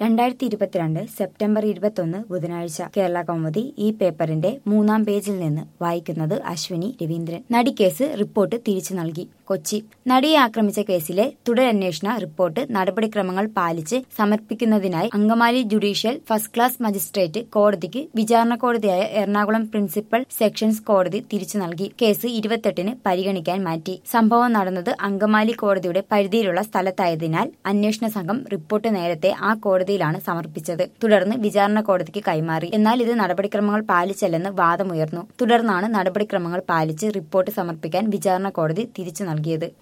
രണ്ടായിരത്തി ഇരുപത്തിരണ്ട് സെപ്റ്റംബർ ഇരുപത്തൊന്ന് ബുധനാഴ്ച കേരള കൗമുദി ഈ പേപ്പറിന്റെ മൂന്നാം പേജിൽ നിന്ന് വായിക്കുന്നത് അശ്വിനി രവീന്ദ്രൻ നടിക്കേസ് റിപ്പോർട്ട് തിരിച്ചു നൽകി കൊച്ചി നടിയെ ആക്രമിച്ച കേസിലെ തുടരന്വേഷണ റിപ്പോർട്ട് നടപടിക്രമങ്ങൾ പാലിച്ച് സമർപ്പിക്കുന്നതിനായി Angamaly judicial first class magistrate കോടതിക്ക് വിചാരണ കോടതിയായ എറണാകുളം പ്രിൻസിപ്പൽ സെഷൻസ് കോടതി തിരിച്ചു നൽകി കേസ് ഇരുപത്തെട്ടിന് പരിഗണിക്കാൻ മാറ്റി സംഭവം നടന്നത് അങ്കമാലി കോടതിയുടെ പരിധിയിലുള്ള സ്ഥലത്തായതിനാൽ അന്വേഷണ സംഘം റിപ്പോർട്ട് നേരത്തെ ആ കോടതിയിലാണ് സമർപ്പിച്ചത് തുടർന്ന് വിചാരണ കോടതിക്ക് കൈമാറി എന്നാൽ ഇത് നടപടിക്രമങ്ങൾ പാലിച്ചല്ലെന്ന് വാദമുയർന്നു തുടർന്നാണ് നടപടിക്രമങ്ങൾ പാലിച്ച് റിപ്പോർട്ട് സമർപ്പിക്കാൻ വിചാരണ കോടതി തിരിച്ചു നൽകിയത്